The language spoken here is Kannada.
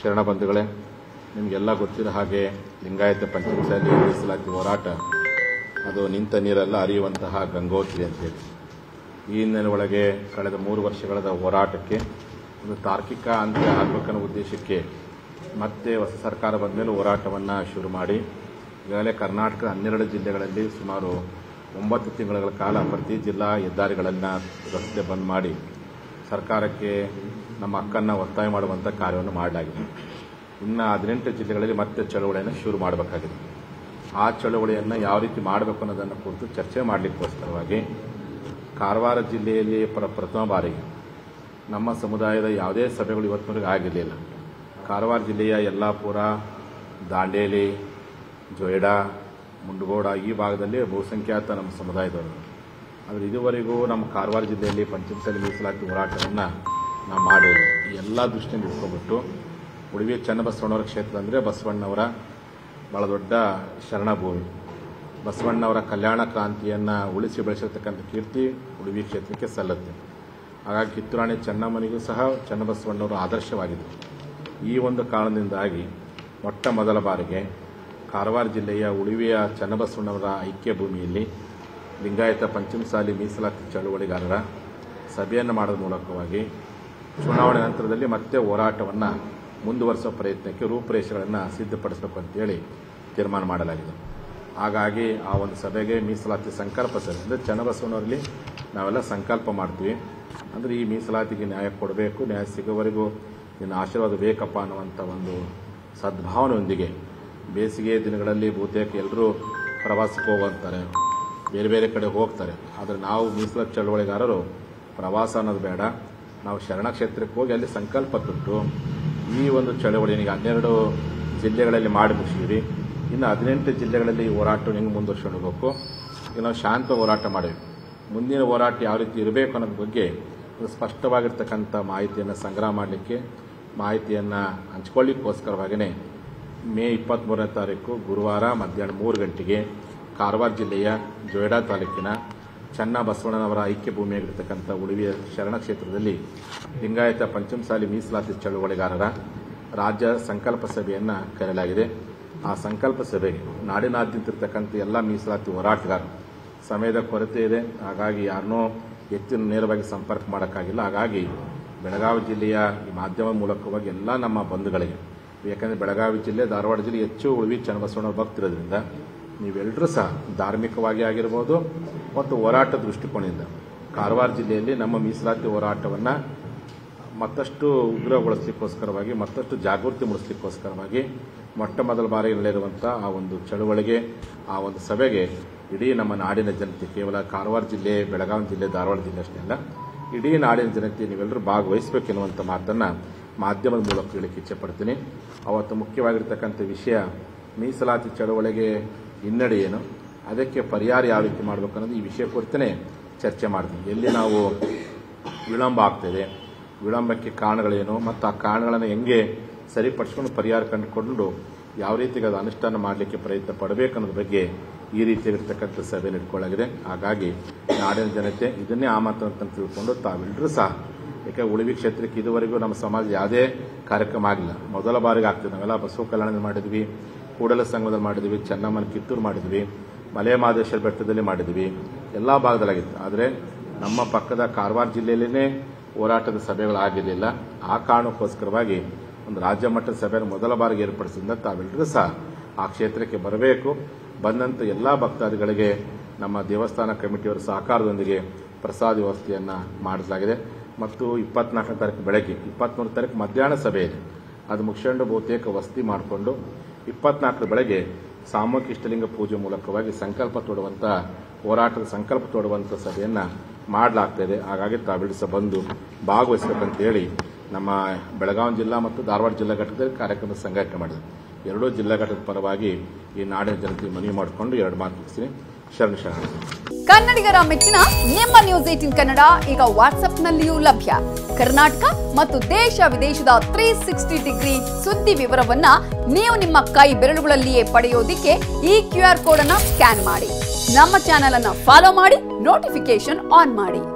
ಶರಣ ಬಂಧುಗಳೇ ನಿಮಗೆಲ್ಲ ಗೊತ್ತಿರೋ ಹಾಗೆ ಲಿಂಗಾಯತ ಪಂಚಮಸಾಲಿ ಮೀಸಲಾತಿ ಹೋರಾಟ ಅದು ನಿಂತ ನೀರೆಲ್ಲ ಹರಿಯುವಂತಹ ಗಂಗೋತ್ರಿ ಅಂತೇಳಿ ಈ ಹಿನ್ನೆಲೆ ಒಳಗೆ ಕಳೆದ ಮೂರು ವರ್ಷಗಳ ಹೋರಾಟಕ್ಕೆ ಒಂದು ತಾರ್ಕಿಕ ಅಂತ್ಯ ಆಗಬೇಕನ್ನೋ ಉದ್ದೇಶಕ್ಕೆ ಮತ್ತೆ ಹೊಸ ಸರ್ಕಾರ ಬಂದ ಮೇಲೆ ಹೋರಾಟವನ್ನು ಶುರು ಮಾಡಿ ಈಗಾಗಲೇ ಕರ್ನಾಟಕದ ಹನ್ನೆರಡು ಜಿಲ್ಲೆಗಳಲ್ಲಿ ಸುಮಾರು ಒಂಬತ್ತು ತಿಂಗಳ ಕಾಲ ಪ್ರತಿ ಜಿಲ್ಲಾ ಹೆದ್ದಾರಿಗಳನ್ನು ರಸ್ತೆ ಬಂದ್ ಮಾಡಿ ಸರ್ಕಾರಕ್ಕೆ ನಮ್ಮ ಹಕ್ಕನ್ನು ಒತ್ತಾಯ ಮಾಡುವಂಥ ಕಾರ್ಯವನ್ನು ಮಾಡಲಾಗಿದೆ ಇನ್ನು ಹದಿನೆಂಟು ಜಿಲ್ಲೆಗಳಲ್ಲಿ ಮತ್ತೆ ಚಳವಳಿಯನ್ನು ಶುರು ಮಾಡಬೇಕಾಗಿದೆ ಆ ಚಳವಳಿಯನ್ನು ಯಾವ ರೀತಿ ಮಾಡಬೇಕು ಅನ್ನೋದನ್ನು ಕುರಿತು ಚರ್ಚೆ ಮಾಡಲಿಕ್ಕೋಸ್ಕರವಾಗಿ ಕಾರವಾರ ಜಿಲ್ಲೆಯಲ್ಲಿ ಪ್ರ ಪ್ರಥಮ ಬಾರಿಗೆ ನಮ್ಮ ಸಮುದಾಯದ ಯಾವುದೇ ಸಭೆಗಳು ಇವತ್ತಿನವರೆಗೆ ಆಗಿರಲಿಲ್ಲ ಕಾರವಾರ ಜಿಲ್ಲೆಯ ಯಲ್ಲಾಪುರ ದಾಂಡೇಲಿ ಜೊಯ್ಡಾ ಮುಂಡಗೋಡ ಈ ಭಾಗದಲ್ಲಿ ಬಹುಸಂಖ್ಯಾತ ನಮ್ಮ ಸಮುದಾಯದವರು ಆದರೆ ಇದುವರೆಗೂ ನಮ್ಮ ಕಾರವಾರ ಜಿಲ್ಲೆಯಲ್ಲಿ ಪಂಚಮಸಾಲಿ ಮೀಸಲಾತಿ ಹೋರಾಟವನ್ನು ನಾವು ಮಾಡಿಲ್ಲ ಈ ಎಲ್ಲ ದೃಷ್ಟಿಯಿಂದ ಇಟ್ಕೊಂಡ್ಬಿಟ್ಟು ಉಡುಪಿ ಚನ್ನಬಸವಣ್ಣವರ ಕ್ಷೇತ್ರ ಅಂದರೆ ಬಸವಣ್ಣವರ ಬಹಳ ದೊಡ್ಡ ಶರಣಭೂಮಿ ಬಸವಣ್ಣವರ ಕಲ್ಯಾಣ ಕ್ರಾಂತಿಯನ್ನು ಉಳಿಸಿ ಬೆಳೆಸಿರ್ತಕ್ಕಂಥ ಕೀರ್ತಿ ಉಡುಪಿ ಕ್ಷೇತ್ರಕ್ಕೆ ಸಲ್ಲುತ್ತೆ ಹಾಗಾಗಿ ಕಿತ್ತೂರಾಣಿ ಚೆನ್ನಮ್ಮನಿಗೂ ಸಹ ಚನ್ನಬಸವಣ್ಣವರು ಆದರ್ಶವಾಗಿದ್ದರು ಈ ಒಂದು ಕಾರಣದಿಂದಾಗಿ ಮೊಟ್ಟ ಮೊದಲ ಬಾರಿಗೆ ಕಾರವಾರ ಜಿಲ್ಲೆಯ ಉಳುವಿಯ ಚನ್ನಬಸವಣ್ಣವರ ಐಕ್ಯ ಭೂಮಿಯಲ್ಲಿ ಲಿಂಗಾಯತ ಪಂಚಮಸಾಲಿ ಮೀಸಲಾತಿ ಚಳುವಳಿಗಾರರ ಸಭೆಯನ್ನು ಮಾಡೋದ್ರ ಮೂಲಕವಾಗಿ ಚುನಾವಣೆ ನಂತರದಲ್ಲಿ ಮತ್ತೆ ಹೋರಾಟವನ್ನು ಮುಂದುವರಿಸುವ ಪ್ರಯತ್ನಕ್ಕೆ ರೂಪುರೇಷೆಗಳನ್ನು ಸಿದ್ಧಪಡಿಸಬೇಕು ಅಂತೇಳಿ ತೀರ್ಮಾನ ಮಾಡಲಾಗಿದೆ ಹಾಗಾಗಿ ಆ ಒಂದು ಸಭೆಗೆ ಮೀಸಲಾತಿ ಸಂಕಲ್ಪ ಸಭೆ ಅಂದರೆ ಚನ್ನಬಸವಣ್ಣವರಲ್ಲಿ ನಾವೆಲ್ಲ ಸಂಕಲ್ಪ ಮಾಡ್ತೀವಿ ಅಂದರೆ ಈ ಮೀಸಲಾತಿಗೆ ನ್ಯಾಯ ಕೊಡಬೇಕು ನ್ಯಾಯ ಸಿಗೋವರೆಗೂ ನಿನ್ನ ಆಶೀರ್ವಾದ ಬೇಕಪ್ಪ ಅನ್ನುವಂಥ ಒಂದು ಸದ್ಭಾವನೆಯೊಂದಿಗೆ ಬೇಸಿಗೆ ದಿನಗಳಲ್ಲಿ ಬಹುತೇಕ ಎಲ್ಲರೂ ಪ್ರವಾಸಕ್ಕೆ ಹೋಗುವಂತಾರೆ ಬೇರೆ ಬೇರೆ ಕಡೆ ಹೋಗ್ತಾರೆ ಆದರೆ ನಾವು ಮೀಸಲಾತಿ ಚಳವಳಿಗಾರರು ಪ್ರವಾಸ ಅನ್ನೋದು ಬೇಡ ನಾವು ಶರಣ ಕ್ಷೇತ್ರಕ್ಕೆ ಹೋಗಿ ಅಲ್ಲಿ ಸಂಕಲ್ಪ ತೊಟ್ಟು ಈ ಒಂದು ಚಳವಳಿನಿಗೆ ಹನ್ನೆರಡು ಜಿಲ್ಲೆಗಳಲ್ಲಿ ಮಾಡಿ ಮುಗಿಸಿದ್ವಿ ಇನ್ನು ಹದಿನೆಂಟು ಜಿಲ್ಲೆಗಳಲ್ಲಿ ಈ ಹೋರಾಟ ಹೆಂಗೆ ಮುಂದುವರ್ಸ್ಕೊಂಡು ಹೋಗಬೇಕು ಈಗ ನಾವು ಶಾಂತ ಹೋರಾಟ ಮಾಡಿವಿ ಮುಂದಿನ ಹೋರಾಟ ಯಾವ ರೀತಿ ಇರಬೇಕು ಅನ್ನೋದ್ರ ಬಗ್ಗೆ ಒಂದು ಸ್ಪಷ್ಟವಾಗಿರ್ತಕ್ಕಂಥ ಮಾಹಿತಿಯನ್ನು ಸಂಗ್ರಹ ಮಾಡಲಿಕ್ಕೆ ಮಾಹಿತಿಯನ್ನು ಹಂಚ್ಕೊಳ್ಳಿಕ್ಕೋಸ್ಕರವಾಗಿಯೇ ಮೇ ಇಪ್ಪತ್ತ್ಮೂರನೇ ತಾರೀಕು ಗುರುವಾರ ಮಧ್ಯಾಹ್ನ ಮೂರು ಗಂಟೆಗೆ ಕಾರವಾರ ಜಿಲ್ಲೆಯ ಜೊಯ್ಡಾ ತಾಲೂಕಿನ ಚನ್ನ ಬಸವಣ್ಣನವರ ಐಕ್ಯ ಭೂಮಿಯಾಗಿರ್ತಕ್ಕಂಥ ಉಡುವಿಯ ಶರಣ ಕ್ಷೇತ್ರದಲ್ಲಿ ಲಿಂಗಾಯತ ಪಂಚಮಸಾಲಿ ಮೀಸಲಾತಿ ಚಳುವಳಿಗಾರರ ರಾಜ್ಯ ಸಂಕಲ್ಪ ಸಭೆಯನ್ನು ಕರೆಯಲಾಗಿದೆ ಆ ಸಂಕಲ್ಪ ಸಭೆಗೆ ನಾಡಿನಾದ್ಯಂತ ಇರತಕ್ಕಂಥ ಎಲ್ಲ ಮೀಸಲಾತಿ ಹೋರಾಟಗಾರರು ಸಮಯದ ಕೊರತೆ ಇದೆ ಹಾಗಾಗಿ ಯಾರನ್ನೂ ಹೆಚ್ಚಿನ ನೇರವಾಗಿ ಸಂಪರ್ಕ ಮಾಡೋಕ್ಕಾಗಿಲ್ಲ ಹಾಗಾಗಿ ಬೆಳಗಾವಿ ಜಿಲ್ಲೆಯ ಈ ಮಾಧ್ಯಮ ಮೂಲಕವಾಗಿ ಎಲ್ಲ ನಮ್ಮ ಬಂಧುಗಳಿಗೆ ಯಾಕಂದರೆ ಬೆಳಗಾವಿ ಜಿಲ್ಲೆ ಧಾರವಾಡ ಜಿಲ್ಲೆ ಹೆಚ್ಚು ಉಳಿವಿ ಚನ್ನಬಸವಣ್ಣ ಭಕ್ತಿರೋದ್ರಿಂದ ನೀವೆಲ್ಲರೂ ಸಹ ಧಾರ್ಮಿಕವಾಗಿ ಆಗಿರ್ಬೋದು ಮತ್ತು ಹೋರಾಟ ದೃಷ್ಟಿಕೋನದಿಂದ ಕಾರವಾರ ಜಿಲ್ಲೆಯಲ್ಲಿ ನಮ್ಮ ಮೀಸಲಾತಿ ಹೋರಾಟವನ್ನು ಮತ್ತಷ್ಟು ಉಗ್ರಗೊಳಿಸಲಿಕ್ಕೋಸ್ಕರವಾಗಿ ಮತ್ತಷ್ಟು ಜಾಗೃತಿ ಮೂಡಿಸಲಿಕ್ಕೋಸ್ಕರವಾಗಿ ಮೊಟ್ಟ ಮೊದಲ ಬಾರಿಗೆ ನಡೆಯಿರುವಂಥ ಆ ಒಂದು ಚಳುವಳಿಗೆ ಆ ಒಂದು ಸಭೆಗೆ ಇಡೀ ನಮ್ಮ ನಾಡಿನ ಜನತೆ ಕೇವಲ ಕಾರವಾರ ಜಿಲ್ಲೆ ಬೆಳಗಾವಿ ಜಿಲ್ಲೆ ಧಾರವಾಡ ಜಿಲ್ಲೆ ಅಷ್ಟೇ ಅಲ್ಲ ಇಡೀ ನಾಡಿನ ಜನತೆ ನೀವೆಲ್ಲರೂ ಭಾಗವಹಿಸಬೇಕೆನ್ನುವಂಥ ಮಾತನ್ನು ಮಾಧ್ಯಮದ ಮೂಲಕ ಹೇಳಕ್ಕೆ ಇಚ್ಛೆ ಪಡ್ತೀನಿ ಅವತ್ತು ಮುಖ್ಯವಾಗಿರ್ತಕ್ಕಂಥ ವಿಷಯ ಮೀಸಲಾತಿ ಚಳವಳಿಗೆ ಹಿನ್ನಡೆ ಏನು ಅದಕ್ಕೆ ಪರಿಹಾರ ಯಾವ ರೀತಿ ಮಾಡಬೇಕು ಅನ್ನೋದು ಈ ವಿಷಯ ಕುರಿತೇ ಚರ್ಚೆ ಮಾಡ್ತೀನಿ ಎಲ್ಲಿ ನಾವು ವಿಳಂಬ ಆಗ್ತಿದೆ ವಿಳಂಬಕ್ಕೆ ಕಾರಣಗಳೇನು ಮತ್ತು ಆ ಕಾರಣಗಳನ್ನು ಹೆಂಗೆ ಸರಿಪಡಿಸ್ಕೊಂಡು ಪರಿಹಾರ ಕಂಡುಕೊಂಡು ಯಾವ ರೀತಿಗೆ ಅದು ಅನುಷ್ಠಾನ ಮಾಡಲಿಕ್ಕೆ ಪ್ರಯತ್ನ ಪಡಬೇಕು ಅನ್ನೋದ್ರ ಬಗ್ಗೆ ಈ ರೀತಿಯಾಗಿರ್ತಕ್ಕಂಥ ಸಭೆಯನ್ನು ಇಟ್ಕೊಳ್ಳಾಗಿದೆ ಹಾಗಾಗಿ ನಾಡಿನ ಜನತೆ ಇದನ್ನೇ ಆಮಂತ್ರಣ ಅಂತ ತಿಳ್ಕೊಂಡು ತಾವೆಲ್ಲರೂ ಸಹ ಯಾಕೆ ಉಳಿವಿ ಕ್ಷೇತ್ರಕ್ಕೆ ಇದುವರೆಗೂ ನಮ್ಮ ಸಮಾಜ ಯಾವುದೇ ಕಾರ್ಯಕ್ರಮ ಆಗಿಲ್ಲ ಮೊದಲ ಬಾರಿಗೆ ಆಗ್ತದೆ ನಾವೆಲ್ಲ ಬಸವ ಕಲ್ಯಾಣದಲ್ಲಿ ಮಾಡಿದ್ವಿ ಕೂಡಲ ಸಂಘದಲ್ಲಿ ಮಾಡಿದ್ವಿ ಚೆನ್ನಮ್ಮನ ಕಿತ್ತೂರು ಮಾಡಿದ್ವಿ ಮಲೆ ಮಹದೇಶ್ವರ ಬೆಟ್ಟದಲ್ಲಿ ಮಾಡಿದ್ವಿ ಎಲ್ಲ ಭಾಗದಲ್ಲಾಗಿತ್ತು ಆದರೆ ನಮ್ಮ ಪಕ್ಕದ ಕಾರವಾರ ಜಿಲ್ಲೆಯಲ್ಲೇ ಹೋರಾಟದ ಸಭೆಗಳಾಗಿರಲಿಲ್ಲ ಆ ಕಾರಣಕ್ಕೋಸ್ಕರವಾಗಿ ಒಂದು ರಾಜ್ಯ ಮಟ್ಟದ ಸಭೆಯನ್ನು ಮೊದಲ ಬಾರಿಗೆ ಏರ್ಪಡಿಸಿದ ತಾವೆಲ್ಲರೂ ಸಹ ಆ ಕ್ಷೇತ್ರಕ್ಕೆ ಬರಬೇಕು ಬಂದಂಥ ಎಲ್ಲ ಭಕ್ತಾದಿಗಳಿಗೆ ನಮ್ಮ ದೇವಸ್ಥಾನ ಕಮಿಟಿಯವರ ಸಹಕಾರದೊಂದಿಗೆ ಪ್ರಸಾದ ವ್ಯವಸ್ಥೆಯನ್ನು ಮಾಡಲಾಗಿದೆ ಮತ್ತು ಇಪ್ಪತ್ನಾಲ್ಕನೇ ತಾರೀಕು ಬೆಳಗ್ಗೆ ಇಪ್ಪತ್ತ್ಮೂರು ತಾರೀಕು ಮಧ್ಯಾಹ್ನ ಸಭೆ ಇದೆ ಅದು ಮುಗಿಸ್ಕೊಂಡು ಬಹುತೇಕ ವಸತಿ ಮಾಡಿಕೊಂಡು ಇಪ್ಪತ್ನಾಲ್ಕರ ಬೆಳಗ್ಗೆ ಸಾಮೂಹಿಕ ಇಷ್ಟಲಿಂಗ ಪೂಜೆ ಮೂಲಕವಾಗಿ ಸಂಕಲ್ಪ ತೊಡುವಂಥ ಹೋರಾಟದ ಸಂಕಲ್ಪ ತೊಡುವಂಥ ಸಭೆಯನ್ನು ಮಾಡಲಾಗ್ತಾಯಿದೆ ಹಾಗಾಗಿ ತಾವೆಲ್ಲರೂ ಸಹ ಬಂದು ಭಾಗವಹಿಸಬೇಕಂತ ಹೇಳಿ ನಮ್ಮ ಬೆಳಗಾವಿ ಜಿಲ್ಲಾ ಮತ್ತು ಧಾರವಾಡ ಜಿಲ್ಲಾ ಘಟಕದಲ್ಲಿ ಕಾರ್ಯಕ್ರಮ ಸಂಘಟನೆ ಮಾಡಿದೆ ಎರಡೂ ಜಿಲ್ಲಾ ಘಟಕದ ಪರವಾಗಿ ಈ ನಾಡಿನ ಜನತೆಗೆ ಮನವಿ ಮಾಡಿಕೊಂಡು ಎರಡು ಮಾತು ಮುಗಿಸ್ತೀನಿ ಶರಣ ಶರಣ ಕನ್ನಡಿಗರ ಮೆಚ್ಚಿನ ನಿಮ್ಮ ನ್ಯೂಸ್ ಏಟಿನ್ ಕನ್ನಡ ಈಗ ವಾಟ್ಸ್ಆಪ್ನಲ್ಲಿಯೂ ಲಭ್ಯ ಕರ್ನಾಟಕ ಮತ್ತು ದೇಶ ವಿದೇಶದ ತ್ರೀ ಸಿಕ್ಸ್ಟಿ ಡಿಗ್ರಿ ಸುದ್ದಿ ವಿವರವನ್ನ ನೀವು ನಿಮ್ಮ ಕೈ ಬೆರಳುಗಳಲ್ಲಿಯೇ ಪಡೆಯೋದಿಕ್ಕೆ ಈ ಕ್ಯೂ ಆರ್ ಕೋಡ್ ಅನ್ನ ಸ್ಕ್ಯಾನ್ ಮಾಡಿ ನಮ್ಮ ಚಾನೆಲ್ ಅನ್ನ ಫಾಲೋ ಮಾಡಿ ನೋಟಿಫಿಕೇಶನ್ ಆನ್ ಮಾಡಿ